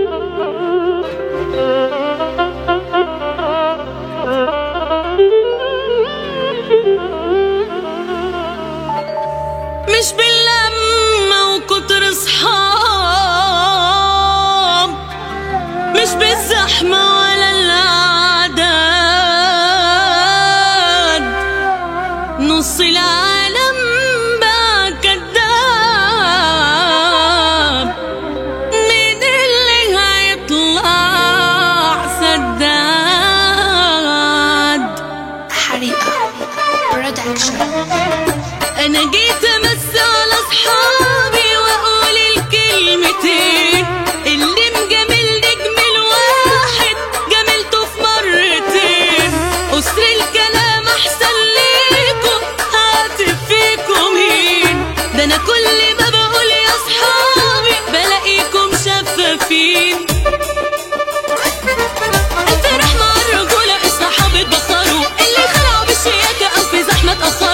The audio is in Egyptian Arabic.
مش باللمة وكتر صحاب مش بالزحمة ولا الأعداد نص العالم بقى كداب مين اللي هيطلع سداد حريقة برودكشن انا جيت امس على اصحابي واقول الكلمتين اللي مجامل نجمل واحد جملته في مرتين قصر الكلام احسن ليكم هاتف فيكم مين ده انا كل ما بقول يا اصحابي بلاقيكم شفافين الفرح مع الرجولة الصحاب اتبخروا اللي خلعوا بالشياكة أو في زحمة اتأخروا